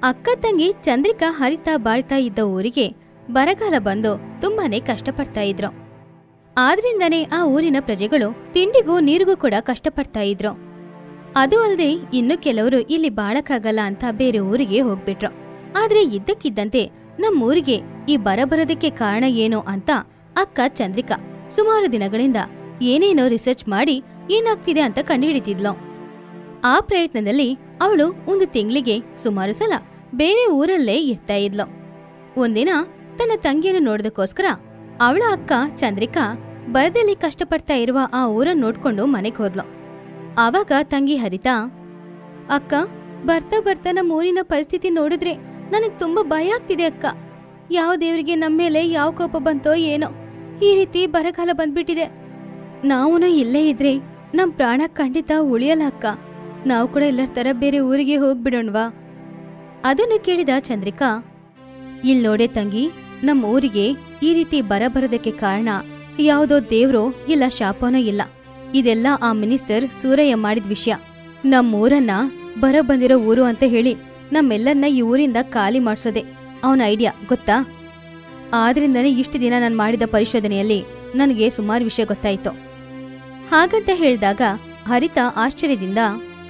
ಅಕ್ಕ ತಂಗಿ ಚಂದ್ರಿಕಾ ಹರಿತಾ ಬಾಳ್ತಾ ಇದ್ದ ಊರಿಗೆ ಬರಗಾಲ ಬಂದು ತುಂಬಾನೇ ಕಷ್ಟಪಡ್ತಾ ಇದ್ರು ಆದ್ರಿಂದನೇ ಆ ಊರಿನ ಪ್ರಜೆಗಳು ತಿಂಡಿಗೂ ನೀರಿಗೂ ಕೂಡ ಕಷ್ಟಪಡ್ತಾ ಇದ್ರು ಅದು ಅಲ್ಲದೆ ಇನ್ನು ಕೆಲವರು ಇಲ್ಲಿ ಬಾಳಕ್ಕಾಗಲ್ಲ ಅಂತ ಬೇರೆ ಊರಿಗೆ ಹೋಗ್ಬಿಟ್ರು ಆದ್ರೆ ಇದ್ದಕ್ಕಿದ್ದಂತೆ ನಮ್ಮೂರಿಗೆ ಈ ಬರ ಬರೋದಕ್ಕೆ ಕಾರಣ ಏನು ಅಂತ ಅಕ್ಕ ಚಂದ್ರಿಕಾ ಸುಮಾರು ದಿನಗಳಿಂದ ಏನೇನೋ ರಿಸರ್ಚ್ ಮಾಡಿ ಏನಾಗ್ತಿದೆ ಅಂತ ಕಂಡುಹಿಡಿತಿದ್ಲು ಆ ಪ್ರಯತ್ನದಲ್ಲಿ ಅವಳು ಒಂದು ತಿಂಗಳಿಗೆ ಸುಮಾರು ಸಲ ಬೇರೆ ಊರಲ್ಲೇ ಇರ್ತಾ ಇದ್ಲು ಒಂದಿನ ತನ್ನ ತಂಗಿಯನ್ನು ನೋಡೋದಕ್ಕೋಸ್ಕರ ಅವಳ ಅಕ್ಕ ಚಂದ್ರಿಕಾ ಬರದಲ್ಲಿ ಕಷ್ಟಪಡ್ತಾ ಇರುವ ಆ ಊರನ್ನ ನೋಡ್ಕೊಂಡು ಮನೆಗೆ ಹೋದ್ಲು ಆವಾಗ ತಂಗಿ ಹರಿತಾ ಅಕ್ಕ ಬರ್ತಾ ಬರ್ತಾ ನಮ್ಮ ಊರಿನ ಪರಿಸ್ಥಿತಿ ನೋಡಿದ್ರೆ ನನಗ್ ತುಂಬಾ ಭಯ ಆಗ್ತಿದೆ ಅಕ್ಕ ಯಾವ ದೇವರಿಗೆ ನಮ್ಮ ಮೇಲೆ ಯಾವ ಕೋಪ ಬಂತೋ ಏನೋ ಈ ರೀತಿ ಬರಗಾಲ ಬಂದ್ಬಿಟ್ಟಿದೆ ನಾವುನು ಇಲ್ಲೇ ಇದ್ರೆ ನಮ್ ಪ್ರಾಣ ಖಂಡಿತ ಉಳಿಯಲ್ಲ ಅಕ್ಕ ನಾವು ಕೂಡ ಎಲ್ಲರ ತರ ಬೇರೆ ಊರಿಗೆ ಹೋಗ್ಬಿಡೋಣ್ವಾ ಅದನ್ನು ಕೇಳಿದ ಚಂದ್ರಿಕಾ ಇಲ್ ನೋಡೆ ತಂಗಿ ನಮ್ಮ ಊರಿಗೆ ಈ ರೀತಿ ಬರ ಬರೋದಕ್ಕೆ ಕಾರಣ ಯಾವುದೋ ದೇವ್ರೋ ಇಲ್ಲ ಶಾಪನೋ ಇಲ್ಲ ಇದೆಲ್ಲ ಆ ಮಿನಿಸ್ಟರ್ ಸೂರಯ್ಯ ಮಾಡಿದ ವಿಷಯ ನಮ್ಮ ಊರನ್ನ ಬರ ಬಂದಿರೋ ಊರು ಅಂತ ಹೇಳಿ ನಮ್ಮೆಲ್ಲರನ್ನ ಈ ಊರಿಂದ ಖಾಲಿ ಮಾಡ್ಸೋದೆ ಅವನ ಐಡಿಯಾ ಗೊತ್ತಾ ಆದ್ರಿಂದನೇ ಇಷ್ಟು ದಿನ ನಾನು ಮಾಡಿದ ಪರಿಶೋಧನೆಯಲ್ಲಿ ನನಗೆ ಸುಮಾರು ವಿಷಯ ಗೊತ್ತಾಯ್ತು ಹಾಗಂತ ಹೇಳಿದಾಗ ಹರಿತಾ ಆಶ್ಚರ್ಯದಿಂದ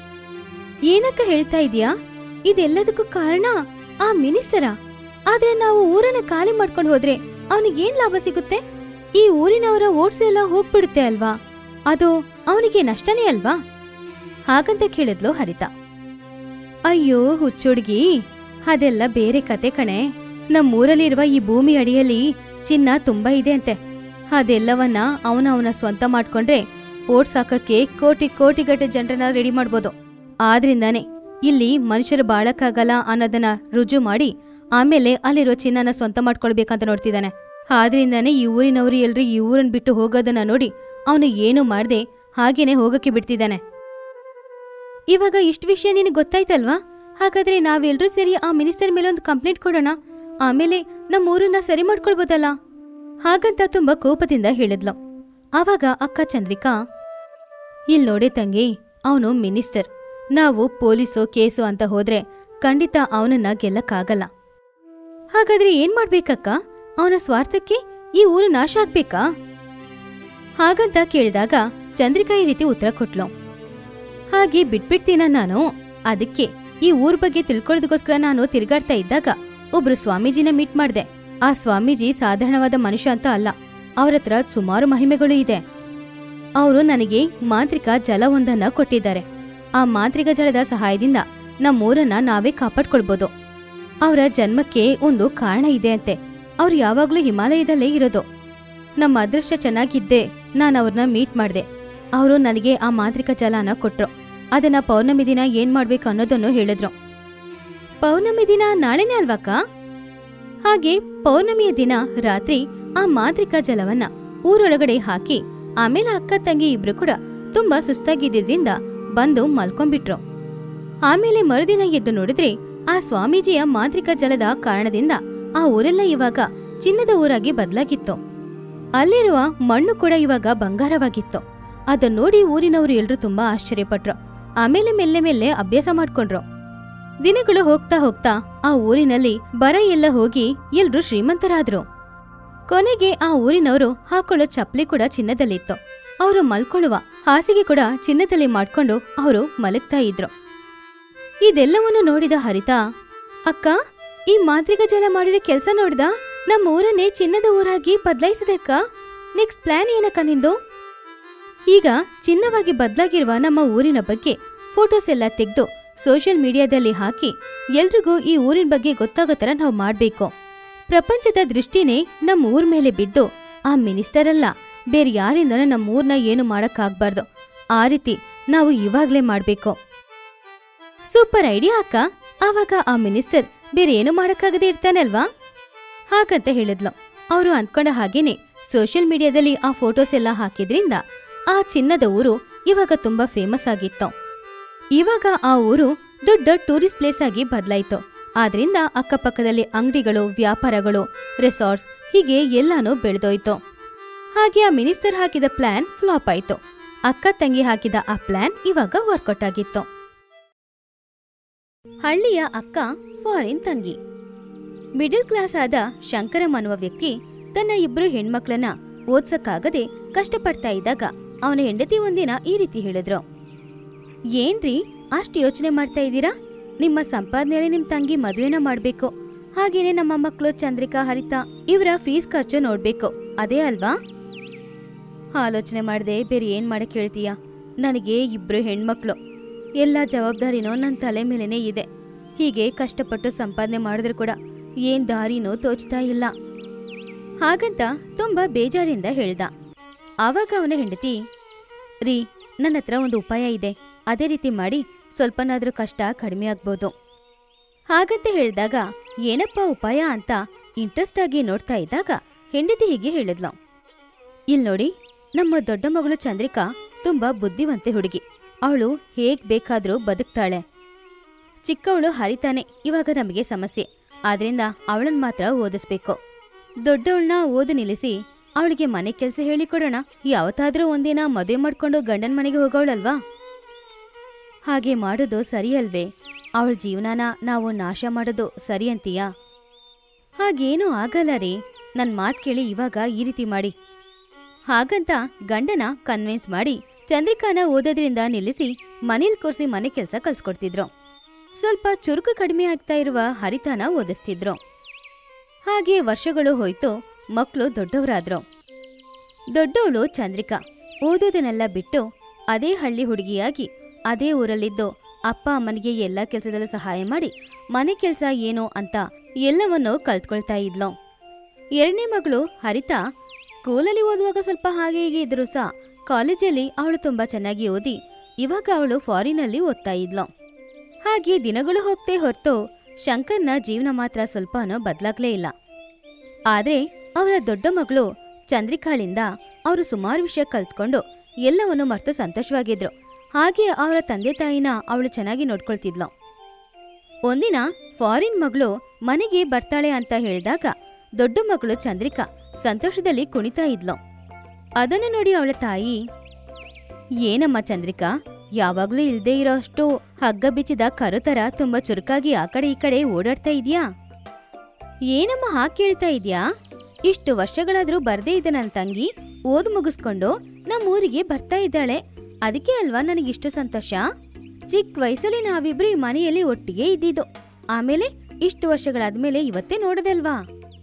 ಏನಕ್ಕ ಹೇಳ್ತಾ ಇದೀಯಾ ಇದೆಲ್ಲದಕ್ಕೂ ಕಾರಣ ಆ ಮಿನಿಸ್ಟರ ಆದ್ರೆ ನಾವು ಊರನ್ನ ಖಾಲಿ ಮಾಡ್ಕೊಂಡು ಹೋದ್ರೆ ಅವನಿಗೇನ್ ಲಾಭ ಸಿಗುತ್ತೆ ಈ ಊರಿನವರ ಓಟ್ಸ್ ಎಲ್ಲ ಹೋಗ್ಬಿಡುತ್ತೆ ಅಲ್ವಾ ಅದು ಅವನಿಗೆ ನಷ್ಟನೇ ಅಲ್ವಾ ಹಾಗಂತ ಕೇಳಿದ್ಲು ಹರಿತಾ ಅಯ್ಯೋ ಹುಚ್ಚುಡ್ಗಿ ಅದೆಲ್ಲ ಬೇರೆ ಕತೆ ಕಣೆ ನಮ್ಮೂರಲ್ಲಿರುವ ಈ ಭೂಮಿ ಅಡಿಯಲ್ಲಿ ಚಿನ್ನ ತುಂಬಾ ಇದೆ ಅಂತೆ ಅದೆಲ್ಲವನ್ನ ಅವನ ಅವನ ಸ್ವಂತ ಮಾಡ್ಕೊಂಡ್ರೆ ಓಟ್ ಸಾಕಕ್ಕೆ ಕೋಟಿ ಕೋಟಿಗಟ್ಟೆ ಜನರನ್ನ ರೆಡಿ ಮಾಡ್ಬೋದು ಆದ್ರಿಂದಾನೆ ಇಲ್ಲಿ ಮನುಷ್ಯರು ಬಾಳಕ್ಕಾಗಲ್ಲ ಅನ್ನೋದನ್ನ ರುಜು ಮಾಡಿ ಆಮೇಲೆ ಅಲ್ಲಿರೋ ಚಿನ್ನನ ಸ್ವಂತ ಮಾಡ್ಕೊಳ್ಬೇಕಂತ ನೋಡ್ತಿದ್ದಾನೆ ಆದ್ರಿಂದಾನೆ ಈ ಊರಿನವರು ಎಲ್ರು ಈ ಊರನ್ ಬಿಟ್ಟು ಹೋಗೋದನ್ನ ನೋಡಿ ಅವನು ಏನು ಮಾಡ್ದೆ ಹಾಗೇನೆ ಹೋಗಕ್ಕೆ ಬಿಡ್ತಿದ್ದಾನೆ ಇವಾಗ ಇಷ್ಟು ವಿಷಯ ನಿನಗೆ ಗೊತ್ತಾಯ್ತಲ್ವಾ ಹಾಗಾದ್ರೆ ನಾವೆಲ್ರೂ ಸೇರಿ ಆ ಮಿನಿಸ್ಟರ್ ಮೇಲೆ ಒಂದು ಕಂಪ್ಲೇಂಟ್ ಕೊಡೋಣ ಆಮೇಲೆ ನಮ್ಮ ಊರನ್ನ ಸರಿ ಮಾಡ್ಕೊಳ್ಬೋದಲ್ಲ ಹಾಗಂತ ತುಂಬಾ ಕೋಪದಿಂದ ಹೇಳಿದ್ಲು ಆವಾಗ ಅಕ್ಕ ಚಂದ್ರಿಕಾ ಇಲ್ ನೋಡಿ ತಂಗಿ ಅವನು ಮಿನಿಸ್ಟರ್ ನಾವು ಪೊಲೀಸು ಕೇಸು ಅಂತ ಹೋದ್ರೆ ಖಂಡಿತ ಅವನನ್ನ ಗೆಲ್ಲಕ್ಕಾಗಲ್ಲ ಹಾಗಾದ್ರೆ ಏನ್ ಮಾಡ್ಬೇಕಕ್ಕ ಅವನ ಸ್ವಾರ್ಥಕ್ಕೆ ಈ ಊರು ನಾಶ ಆಗ್ಬೇಕಾ ಹಾಗಂತ ಕೇಳಿದಾಗ ಚಂದ್ರಿಕಾ ಈ ರೀತಿ ಉತ್ತರ ಕೊಟ್ಲು ಹಾಗೆ ಬಿಟ್ಬಿಡ್ತೀನ ನಾನು ಅದಕ್ಕೆ ಈ ಊರ್ ಬಗ್ಗೆ ತಿಳ್ಕೊಳ್ಳೋದಕ್ಕೋಸ್ಕರ ನಾನು ತಿರುಗಾಡ್ತಾ ಇದ್ದಾಗ ಒಬ್ರು ಸ್ವಾಮೀಜಿನ ಮೀಟ್ ಮಾಡ್ದೆ ಆ ಸ್ವಾಮೀಜಿ ಸಾಧಾರಣವಾದ ಮನುಷ್ಯ ಅಂತ ಅಲ್ಲ ಅವ್ರ ಹತ್ರ ಸುಮಾರು ಮಹಿಮೆಗಳು ಇದೆ ಅವರು ನನಗೆ ಮಾಂತ್ರಿಕ ಜಲವೊಂದನ್ನ ಕೊಟ್ಟಿದ್ದಾರೆ ಆ ಮಾಂತ್ರಿಕ ಜಲದ ಸಹಾಯದಿಂದ ನಮ್ಮೂರನ್ನ ನಾವೇ ಕಾಪಾಡ್ಕೊಳ್ಬೋದು ಅವರ ಜನ್ಮಕ್ಕೆ ಒಂದು ಕಾರಣ ಇದೆ ಅಂತೆ ಅವ್ರು ಯಾವಾಗ್ಲೂ ಹಿಮಾಲಯದಲ್ಲೇ ಇರೋದು ನಮ್ಮ ಅದೃಷ್ಟ ಚೆನ್ನಾಗಿದ್ದೆ ನಾನು ಅವ್ರನ್ನ ಮೀಟ್ ಮಾಡ್ದೆ ಅವರು ನನಗೆ ಆ ಮಾಂತ್ರಿಕ ಜಲನ ಕೊಟ್ರು ಅದನ್ನ ಪೌರ್ಣಮಿ ದಿನ ಏನ್ ಮಾಡ್ಬೇಕು ಅನ್ನೋದನ್ನು ಹೇಳಿದ್ರು ಪೌರ್ಣಮಿ ದಿನ ನಾಳೆನೇ ಅಲ್ವಾಕ ಹಾಗೆ ಪೌರ್ಣಮಿಯ ದಿನ ರಾತ್ರಿ ಆ ಮಾಂತ್ರಿಕ ಜಲವನ್ನ ಊರೊಳಗಡೆ ಹಾಕಿ ಆಮೇಲೆ ಅಕ್ಕ ತಂಗಿ ಇಬ್ರು ಕೂಡ ತುಂಬಾ ಸುಸ್ತಾಗಿದ್ದರಿಂದ ಬಂದು ಮಲ್ಕೊಂಡ್ಬಿಟ್ರು ಆಮೇಲೆ ಮರುದಿನ ಎದ್ದು ನೋಡಿದ್ರೆ ಆ ಸ್ವಾಮೀಜಿಯ ಮಾಂತ್ರಿಕ ಜಲದ ಕಾರಣದಿಂದ ಆ ಊರೆಲ್ಲ ಇವಾಗ ಚಿನ್ನದ ಊರಾಗಿ ಬದಲಾಗಿತ್ತು ಅಲ್ಲಿರುವ ಮಣ್ಣು ಕೂಡ ಇವಾಗ ಬಂಗಾರವಾಗಿತ್ತು ಅದನ್ನ ನೋಡಿ ಊರಿನವರು ಎಲ್ರು ತುಂಬಾ ಆಶ್ಚರ್ಯಪಟ್ರು ಆಮೇಲೆ ಮೆಲ್ಲೆ ಮೆಲ್ಲೆ ಅಭ್ಯಾಸ ಮಾಡ್ಕೊಂಡ್ರು ದಿನಗಳು ಹೋಗ್ತಾ ಹೋಗ್ತಾ ಆ ಊರಿನಲ್ಲಿ ಬರ ಎಲ್ಲ ಹೋಗಿ ಎಲ್ರು ಶ್ರೀಮಂತರಾದ್ರು ಕೊನೆಗೆ ಆ ಊರಿನವರು ಹಾಕೊಳ್ಳೋ ಚಪ್ಪಲಿ ಕೂಡ ಚಿನ್ನದಲ್ಲಿತ್ತು ಅವರು ಮಲ್ಕೊಳ್ಳುವ ಹಾಸಿಗೆ ಕೂಡ ಚಿನ್ನದಲ್ಲಿ ಮಾಡ್ಕೊಂಡು ಅವರು ಮಲಗ್ತಾ ಇದ್ರು ಇದೆಲ್ಲವನ್ನು ನೋಡಿದ ಹರಿತಾ ಅಕ್ಕ ಈ ಮಾಂತ್ರಿಕ ಜಲ ಮಾಡಿರೋ ಕೆಲಸ ನೋಡ್ದ ನಮ್ಮ ಊರನ್ನೇ ಚಿನ್ನದ ಊರಾಗಿ ಬದಲಾಯಿಸಿದೆ ಅಕ್ಕ ನೆಕ್ಸ್ಟ್ ಪ್ಲಾನ್ ಏನಕ್ಕ ನಿಂದು ಈಗ ಚಿನ್ನವಾಗಿ ಬದಲಾಗಿರುವ ನಮ್ಮ ಊರಿನ ಬಗ್ಗೆ ಫೋಟೋಸ್ ಎಲ್ಲ ತೆಗೆದು ಸೋಷಿಯಲ್ ಮೀಡಿಯಾದಲ್ಲಿ ಹಾಕಿ ಎಲ್ರಿಗೂ ಈ ಊರಿನ ಬಗ್ಗೆ ಗೊತ್ತಾಗೋ ಥರ ನಾವು ಮಾಡಬೇಕು ಪ್ರಪಂಚದ ದೃಷ್ಟಿನೇ ನಮ್ಮ ಊರ್ ಮೇಲೆ ಬಿದ್ದು ಆ ಮಿನಿಸ್ಟರ್ ಅಲ್ಲ ಬೇರೆ ಯಾರಿಂದನೂ ನಮ್ಮ ಊರ್ನ ಏನು ಮಾಡಕ್ಕಾಗ್ಬಾರ್ದು ಆ ರೀತಿ ನಾವು ಇವಾಗ್ಲೇ ಮಾಡ್ಬೇಕು ಸೂಪರ್ ಐಡಿಯಾ ಅಕ್ಕ ಆವಾಗ ಆ ಮಿನಿಸ್ಟರ್ ಬೇರೆ ಏನು ಮಾಡಕ್ಕಾಗದೆ ಇರ್ತಾನಲ್ವಾ ಹಾಗಂತ ಹೇಳಿದ್ಲು ಅವರು ಅಂದ್ಕೊಂಡ ಹಾಗೇನೆ ಸೋಷಿಯಲ್ ಮೀಡಿಯಾದಲ್ಲಿ ಆ ಫೋಟೋಸ್ ಎಲ್ಲ ಹಾಕಿದ್ರಿಂದ ಆ ಚಿನ್ನದ ಊರು ಇವಾಗ ತುಂಬಾ ಫೇಮಸ್ ಆಗಿತ್ತು ಇವಾಗ ಆ ಊರು ದೊಡ್ಡ ಟೂರಿಸ್ಟ್ ಪ್ಲೇಸ್ ಆಗಿ ಬದಲಾಯಿತು ಆದ್ರಿಂದ ಅಕ್ಕಪಕ್ಕದಲ್ಲಿ ಅಂಗಡಿಗಳು ವ್ಯಾಪಾರಗಳು ರೆಸಾರ್ಟ್ಸ್ ಹೀಗೆ ಎಲ್ಲಾನು ಬೆಳೆದೋಯ್ತು ಹಾಗೆ ಆ ಮಿನಿಸ್ಟರ್ ಹಾಕಿದ ಪ್ಲಾನ್ ಫ್ಲಾಪ್ ಆಯ್ತು ಅಕ್ಕ ತಂಗಿ ಹಾಕಿದ ಆ ಪ್ಲಾನ್ ಇವಾಗ ವರ್ಕೌಟ್ ಆಗಿತ್ತು ಹಳ್ಳಿಯ ಅಕ್ಕ ಫಾರಿನ್ ತಂಗಿ ಮಿಡಲ್ ಕ್ಲಾಸ್ ಆದ ಶಂಕರಂ ಅನ್ನುವ ವ್ಯಕ್ತಿ ತನ್ನ ಇಬ್ರು ಹೆಣ್ಮಕ್ಳನ್ನ ಓದ್ಸಕ್ಕಾಗದೆ ಕಷ್ಟಪಡ್ತಾ ಇದ್ದಾಗ ಅವನ ಹೆಂಡತಿ ಒಂದಿನ ಈ ರೀತಿ ಹೇಳಿದ್ರು ಏನ್ರಿ ಅಷ್ಟು ಯೋಚನೆ ಮಾಡ್ತಾ ಇದ್ದೀರಾ ನಿಮ್ಮ ಸಂಪಾದನೆಯಲ್ಲಿ ನಿಮ್ ತಂಗಿ ಮದುವೆನ ಮಾಡ್ಬೇಕು ಹಾಗೇನೆ ನಮ್ಮ ಮಕ್ಕಳು ಚಂದ್ರಿಕಾ ಹರಿತಾ ಇವರ ಫೀಸ್ ಖರ್ಚು ನೋಡ್ಬೇಕು ಅದೇ ಅಲ್ವಾ ಆಲೋಚನೆ ಮಾಡದೆ ಬೇರೆ ಏನ್ ಮಾಡಕ್ ಹೇಳ್ತೀಯ ನನಗೆ ಇಬ್ರು ಹೆಣ್ಮಕ್ಳು ಎಲ್ಲ ಜವಾಬ್ದಾರಿನೂ ನನ್ನ ತಲೆ ಮೇಲೇನೆ ಇದೆ ಹೀಗೆ ಕಷ್ಟಪಟ್ಟು ಸಂಪಾದನೆ ಮಾಡಿದ್ರು ಕೂಡ ಏನ್ ದಾರಿನೂ ತೋಚ್ತಾ ಇಲ್ಲ ಹಾಗಂತ ತುಂಬಾ ಬೇಜಾರಿಂದ ಹೇಳ್ದ ಆವಾಗ ಅವನ ಹೆಂಡತಿ ರೀ ನನ್ನ ಹತ್ರ ಒಂದು ಉಪಾಯ ಇದೆ ಅದೇ ರೀತಿ ಮಾಡಿ ಸ್ವಲ್ಪನಾದ್ರೂ ಕಷ್ಟ ಕಡಿಮೆ ಆಗ್ಬೋದು ಹಾಗಂತ ಹೇಳಿದಾಗ ಏನಪ್ಪ ಉಪಾಯ ಅಂತ ಇಂಟ್ರೆಸ್ಟ್ ಆಗಿ ನೋಡ್ತಾ ಇದ್ದಾಗ ಹೆಂಡತಿ ಹೀಗೆ ಹೇಳಿದ್ಲು ಇಲ್ ನೋಡಿ ನಮ್ಮ ದೊಡ್ಡ ಮಗಳು ಚಂದ್ರಿಕಾ ತುಂಬಾ ಬುದ್ಧಿವಂತೆ ಹುಡುಗಿ ಅವಳು ಹೇಗ್ ಬೇಕಾದ್ರೂ ಬದುಕ್ತಾಳೆ ಚಿಕ್ಕವಳು ಹರಿತಾನೆ ಇವಾಗ ನಮಗೆ ಸಮಸ್ಯೆ ಆದ್ರಿಂದ ಅವಳನ್ನ ಮಾತ್ರ ಓದಿಸ್ಬೇಕು ದೊಡ್ಡವಳನ್ನ ಓದು ನಿಲ್ಲಿಸಿ ಅವಳಿಗೆ ಮನೆ ಕೆಲಸ ಹೇಳಿಕೊಡೋಣ ಯಾವತ್ತಾದ್ರೂ ಒಂದಿನ ಮದುವೆ ಮಾಡ್ಕೊಂಡು ಗಂಡನ ಮನೆಗೆ ಹೋಗೋಳಲ್ವಾ ಹಾಗೆ ಮಾಡೋದು ಸರಿಯಲ್ವೇ ಅವಳ ಜೀವನನ ನಾವು ನಾಶ ಮಾಡೋದು ಸರಿ ಅಂತೀಯಾ ಹಾಗೇನೂ ಆಗಲ್ಲ ರೀ ನನ್ ಮಾತ್ ಕೇಳಿ ಇವಾಗ ಈ ರೀತಿ ಮಾಡಿ ಹಾಗಂತ ಗಂಡನ ಕನ್ವಿನ್ಸ್ ಮಾಡಿ ಚಂದ್ರಿಕಾನ ಓದೋದ್ರಿಂದ ನಿಲ್ಲಿಸಿ ಮನೇಲಿ ಕೂರ್ಸಿ ಮನೆ ಕೆಲಸ ಕಲ್ಸ್ಕೊಡ್ತಿದ್ರು ಸ್ವಲ್ಪ ಚುರುಕು ಕಡಿಮೆ ಆಗ್ತಾ ಇರುವ ಹರಿತಾನ ಓದಿಸ್ತಿದ್ರು ಹಾಗೆ ವರ್ಷಗಳು ಹೋಯ್ತು ಮಕ್ಕಳು ದೊಡ್ಡವರಾದ್ರು ದೊಡ್ಡವಳು ಚಂದ್ರಿಕಾ ಓದೋದನ್ನೆಲ್ಲ ಬಿಟ್ಟು ಅದೇ ಹಳ್ಳಿ ಹುಡುಗಿಯಾಗಿ ಅದೇ ಊರಲ್ಲಿದ್ದು ಅಪ್ಪ ಅಮ್ಮನಿಗೆ ಎಲ್ಲ ಕೆಲಸದಲ್ಲೂ ಸಹಾಯ ಮಾಡಿ ಮನೆ ಕೆಲಸ ಏನು ಅಂತ ಎಲ್ಲವನ್ನೂ ಕಲ್ತ್ಕೊಳ್ತಾ ಇದ್ಲು ಎರಡನೇ ಮಗಳು ಹರಿತಾ ಸ್ಕೂಲಲ್ಲಿ ಓದುವಾಗ ಸ್ವಲ್ಪ ಹಾಗೆ ಹೀಗೆ ಇದ್ರು ಸಹ ಕಾಲೇಜಲ್ಲಿ ಅವಳು ತುಂಬಾ ಚೆನ್ನಾಗಿ ಓದಿ ಇವಾಗ ಅವಳು ಫಾರಿನಲ್ಲಿ ಓದ್ತಾ ಇದ್ಲು ಹಾಗೆ ದಿನಗಳು ಹೋಗ್ತೇ ಹೊರತು ಶಂಕರ್ನ ಜೀವನ ಮಾತ್ರ ಸ್ವಲ್ಪನೂ ಬದಲಾಗ್ಲೇ ಇಲ್ಲ ಆದ್ರೆ ಅವರ ದೊಡ್ಡ ಮಗಳು ಚಂದ್ರಿಕಾಳಿಂದ ಅವರು ಸುಮಾರು ವಿಷಯ ಕಲ್ತ್ಕೊಂಡು ಎಲ್ಲವನ್ನು ಮರೆತು ಸಂತೋಷವಾಗಿದ್ರು ಹಾಗೆ ಅವರ ತಂದೆ ತಾಯಿನ ಅವಳು ಚೆನ್ನಾಗಿ ನೋಡ್ಕೊಳ್ತಿದ್ಲು ಒಂದಿನ ಫಾರಿನ್ ಮಗಳು ಮನೆಗೆ ಬರ್ತಾಳೆ ಅಂತ ಹೇಳಿದಾಗ ದೊಡ್ಡ ಮಗಳು ಚಂದ್ರಿಕಾ ಸಂತೋಷದಲ್ಲಿ ಕುಣಿತಾ ಇದ್ಲು ಅದನ್ನು ನೋಡಿ ಅವಳ ತಾಯಿ ಏನಮ್ಮ ಚಂದ್ರಿಕಾ ಯಾವಾಗ್ಲೂ ಇಲ್ದೇ ಇರೋ ಅಷ್ಟು ಹಗ್ಗ ಬಿಚ್ಚಿದ ಕರು ತರ ತುಂಬಾ ಚುರುಕಾಗಿ ಆ ಕಡೆ ಈ ಕಡೆ ಓಡಾಡ್ತಾ ಇದೀಯಾ ಏನಮ್ಮ ಹಾಗೆ ಕೇಳ್ತಾ ಇದ್ಯಾ ಇಷ್ಟು ವರ್ಷಗಳಾದ್ರೂ ಬರ್ದೇ ಇದ್ದ ನನ್ನ ತಂಗಿ ಓದ್ ಮುಗಿಸ್ಕೊಂಡು ನಮ್ಮೂರಿಗೆ ಬರ್ತಾ ಇದ್ದಾಳೆ ಅದಕ್ಕೆ ಅಲ್ವಾ ನನಗಿಷ್ಟು ಸಂತೋಷ ಚಿಕ್ಕ ವಯಸ್ಸಲ್ಲಿ ನಾವಿಬ್ರು ಈ ಮನೆಯಲ್ಲಿ ಒಟ್ಟಿಗೆ ಇದ್ದಿದ್ದು ಆಮೇಲೆ ಇಷ್ಟು ವರ್ಷಗಳಾದ್ಮೇಲೆ ಇವತ್ತೇ ನೋಡದಲ್ವಾ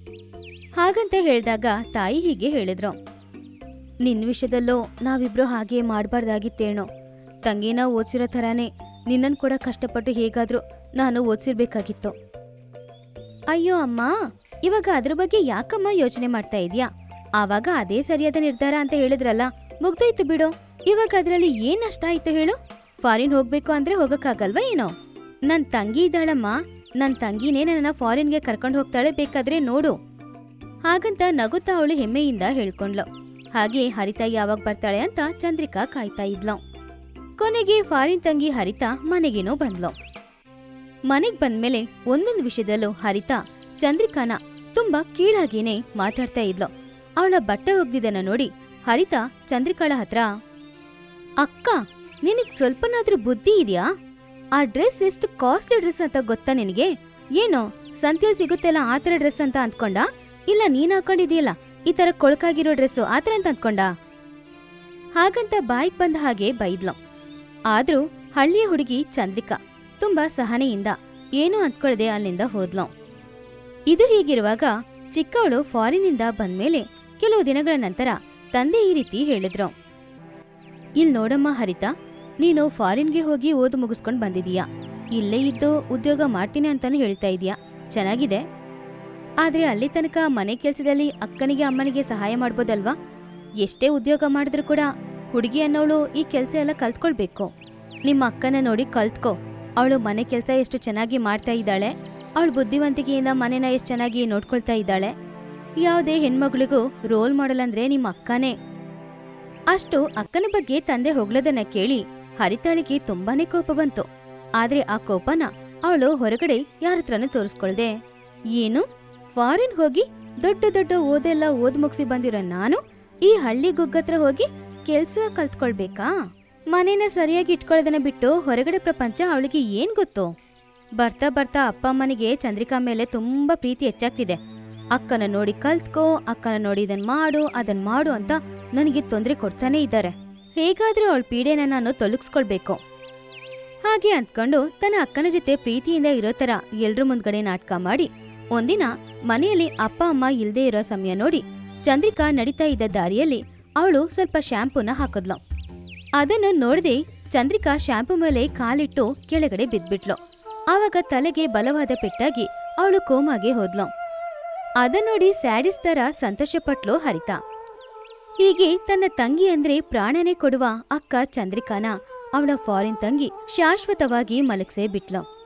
ಹಾಗಂತ ಹೇಳ್ದಾಗ ತಾಯಿ ಹೀಗೆ ಹೇಳಿದ್ರು ನಿನ್ ವಿಷಯದಲ್ಲೋ ನಾವಿಬ್ರು ಹಾಗೆ ಮಾಡಬಾರ್ದಾಗಿತ್ತೇನೋ ತಂಗಿನ ಓದ್ಸಿರೋ ಥರಾನೇ ನಿನ್ನನ್ ಕೂಡ ಕಷ್ಟಪಟ್ಟು ಹೇಗಾದ್ರೂ ನಾನು ಓದ್ಸಿರ್ಬೇಕಾಗಿತ್ತು ಅಯ್ಯೋ ಅಮ್ಮ ಇವಾಗ ಅದ್ರ ಬಗ್ಗೆ ಯಾಕಮ್ಮ ಯೋಚನೆ ಮಾಡ್ತಾ ಇದೀಯಾ ಆವಾಗ ಅದೇ ಸರಿಯಾದ ನಿರ್ಧಾರ ಅಂತ ಹೇಳಿದ್ರಲ್ಲ ಮುಗ್ದೋಯ್ತು ಬಿಡು ಇವಾಗ ಅದ್ರಲ್ಲಿ ಏನ್ ನಷ್ಟ ಆಯ್ತು ಹೇಳು ಫಾರಿನ್ ಹೋಗ್ಬೇಕು ಅಂದ್ರೆ ಹೋಗಕ್ಕಾಗಲ್ವಾ ಏನೋ ನನ್ ತಂಗಿ ಇದ್ದಾಳಮ್ಮ ನನ್ ತಂಗಿನೇ ನನ್ನ ಫಾರಿನ್ಗೆ ಕರ್ಕೊಂಡು ಹೋಗ್ತಾಳೆ ಬೇಕಾದ್ರೆ ನೋಡು ಹಾಗಂತ ನಗುತ್ತಾ ಅವಳು ಹೆಮ್ಮೆಯಿಂದ ಹೇಳ್ಕೊಂಡ್ಲು ಹಾಗೆ ಹರಿತಾ ಯಾವಾಗ ಬರ್ತಾಳೆ ಅಂತ ಚಂದ್ರಿಕಾ ಕಾಯ್ತಾ ಇದ್ಲು ಕೊನೆಗೆ ಫಾರಿನ್ ತಂಗಿ ಹರಿತಾ ಮನೆಗೇನೋ ಬಂದ್ಲು ಮನೆಗ್ ಬಂದ್ಮೇಲೆ ಒಂದೊಂದು ವಿಷಯದಲ್ಲೂ ಹರಿತಾ ಚಂದ್ರಿಕಾನ ತುಂಬಾ ಕೀಳಾಗೇನೆ ಮಾತಾಡ್ತಾ ಇದ್ಲು ಅವಳ ಬಟ್ಟೆ ಒಗ್ದಿದ್ದನ್ನ ನೋಡಿ ಹರಿತಾ ಚಂದ್ರಿಕಾಳ ಹತ್ರ ಅಕ್ಕ ನಿನಗ್ ಸ್ವಲ್ಪನಾದ್ರೂ ಬುದ್ಧಿ ಇದೆಯಾ ಆ ಡ್ರೆಸ್ ಎಷ್ಟು ಕಾಸ್ಟ್ಲಿ ಡ್ರೆಸ್ ಅಂತ ಗೊತ್ತಾ ನಿನಗೆ ಏನೋ ಸಂತೆಯಲ್ಲಿ ಸಿಗುತ್ತೆಲ್ಲ ಆ ಥರ ಡ್ರೆಸ್ ಅಂತ ಅಂದ್ಕೊಂಡ ಇಲ್ಲ ನೀನ್ ಹಾಕೊಂಡಿದೀಯಲ್ಲ ಈ ತರ ಕೊಳಕಾಗಿರೋ ಡ್ರೆಸ್ಸು ಆ ಥರ ಅಂತ ಅಂದ್ಕೊಂಡ ಹಾಗಂತ ಬಾಯಿಗ್ ಬಂದ ಹಾಗೆ ಬೈದ್ಲು ಆದ್ರೂ ಹಳ್ಳಿಯ ಹುಡುಗಿ ಚಂದ್ರಿಕಾ ತುಂಬಾ ಸಹನೆಯಿಂದ ಏನೂ ಅಂದ್ಕೊಳ್ದೆ ಅಲ್ಲಿಂದ ಹೋದ್ಲು ಇದು ಹೀಗಿರುವಾಗ ಚಿಕ್ಕವಳು ಫಾರಿನಿಂದ ಬಂದ್ಮೇಲೆ ಕೆಲವು ದಿನಗಳ ನಂತರ ತಂದೆ ಈ ರೀತಿ ಹೇಳಿದ್ರು ಇಲ್ ನೋಡಮ್ಮ ಹರಿತಾ ನೀನು ಫಾರಿನ್ಗೆ ಹೋಗಿ ಓದು ಮುಗಿಸ್ಕೊಂಡ್ ಬಂದಿದೀಯಾ ಇಲ್ಲೇ ಇದ್ದು ಉದ್ಯೋಗ ಮಾಡ್ತೀನಿ ಅಂತಾನು ಹೇಳ್ತಾ ಇದೀಯಾ ಚೆನ್ನಾಗಿದೆ ಆದ್ರೆ ಅಲ್ಲಿ ತನಕ ಮನೆ ಕೆಲ್ಸದಲ್ಲಿ ಅಕ್ಕನಿಗೆ ಅಮ್ಮನಿಗೆ ಸಹಾಯ ಮಾಡ್ಬೋದಲ್ವಾ ಎಷ್ಟೇ ಉದ್ಯೋಗ ಮಾಡಿದ್ರು ಕೂಡ ಹುಡುಗಿ ಅನ್ನೋಳು ಈ ಕೆಲಸ ಎಲ್ಲ ಕಲ್ತ್ಕೊಳ್ಬೇಕು ನಿಮ್ಮ ಅಕ್ಕನ ನೋಡಿ ಕಲ್ತ್ಕೋ ಅವಳು ಮನೆ ಕೆಲಸ ಎಷ್ಟು ಚೆನ್ನಾಗಿ ಮಾಡ್ತಾ ಇದ್ದಾಳೆ ಅವಳು ಬುದ್ಧಿವಂತಿಕೆಯಿಂದ ಮನೆನ ಎಷ್ಟು ಚೆನ್ನಾಗಿ ನೋಡ್ಕೊಳ್ತಾ ಇದ್ದಾಳೆ ಯಾವುದೇ ಹೆಣ್ಮಗಳಿಗೂ ರೋಲ್ ಮಾಡಲ್ ಅಂದ್ರೆ ನಿಮ್ಮ ಅಕ್ಕನೇ ಅಷ್ಟು ಅಕ್ಕನ ಬಗ್ಗೆ ತಂದೆ ಹೊಗಳೋದನ್ನ ಕೇಳಿ ಹರಿತಾಳಿಗೆ ತುಂಬಾನೇ ಕೋಪ ಬಂತು ಆದ್ರೆ ಆ ಕೋಪನ ಅವಳು ಹೊರಗಡೆ ಯಾರತ್ರನೂ ತೋರಿಸ್ಕೊಳ್ದೆ ಏನು ಫಾರಿನ್ ಹೋಗಿ ದೊಡ್ಡ ದೊಡ್ಡ ಓದೆಲ್ಲ ಓದ್ ಮುಗಿಸಿ ಬಂದಿರೋ ನಾನು ಈ ಹಳ್ಳಿ ಗುಗ್ಗತ್ರ ಹೋಗಿ ಕೆಲ್ಸ ಕಲ್ತ್ಕೊಳ್ಬೇಕಾ ಮನೇನ ಸರಿಯಾಗಿ ಇಟ್ಕೊಳ್ಳೋದನ್ನ ಬಿಟ್ಟು ಹೊರಗಡೆ ಪ್ರಪಂಚ ಅವಳಿಗೆ ಏನ್ ಗೊತ್ತು ಬರ್ತಾ ಬರ್ತಾ ಅಪ್ಪ ಅಮ್ಮನಿಗೆ ಚಂದ್ರಿಕಾ ಮೇಲೆ ತುಂಬಾ ಪ್ರೀತಿ ಹೆಚ್ಚಾಗ್ತಿದೆ ಅಕ್ಕನ ನೋಡಿ ಕಲ್ತ್ಕೋ ಅಕ್ಕನ ನೋಡಿ ಇದನ್ ಮಾಡು ಅದನ್ ಮಾಡು ಅಂತ ನನಗೆ ತೊಂದರೆ ಕೊಡ್ತಾನೆ ಇದ್ದಾರೆ ಹೇಗಾದ್ರೂ ಅವಳ ಪೀಡೆನ ನಾನು ತೊಲಗಿಸ್ಕೊಳ್ಬೇಕು ಹಾಗೆ ಅಂದ್ಕೊಂಡು ತನ್ನ ಅಕ್ಕನ ಜೊತೆ ಪ್ರೀತಿಯಿಂದ ಇರೋ ತರ ಎಲ್ರ ಮುಂದ್ಗಡೆ ನಾಟಕ ಮಾಡಿ ಒಂದಿನ ಮನೆಯಲ್ಲಿ ಅಪ್ಪ ಅಮ್ಮ ಇಲ್ದೇ ಇರೋ ಸಮಯ ನೋಡಿ ಚಂದ್ರಿಕಾ ನಡೀತಾ ಇದ್ದ ದಾರಿಯಲ್ಲಿ ಅವಳು ಸ್ವಲ್ಪ ಶ್ಯಾಂಪೂನ ಹಾಕಿದ್ಲು ಅದನ್ನು ನೋಡದೆ ಚಂದ್ರಿಕಾ ಶಾಂಪೂ ಮೇಲೆ ಕಾಲಿಟ್ಟು ಕೆಳಗಡೆ ಬಿದ್ಬಿಟ್ಲು ಆವಾಗ ತಲೆಗೆ ಬಲವಾದ ಪೆಟ್ಟಾಗಿ ಅವಳು ಕೋಮಾಗೆ ಹೋದ್ಲು ಅದನ್ನ ನೋಡಿ ಸ್ಯಾಡಿಸ್ ತರ ಸಂತೋಷಪಟ್ಲು ಹರಿತಾ ಹೀಗೆ ತನ್ನ ತಂಗಿ ಅಂದ್ರೆ ಪ್ರಾಣನೇ ಕೊಡುವ ಅಕ್ಕ ಚಂದ್ರಿಕಾನ ಅವಳ ಫಾರಿನ್ ತಂಗಿ ಶಾಶ್ವತವಾಗಿ ಮಲಗ್ಸೇ ಬಿಟ್ಲು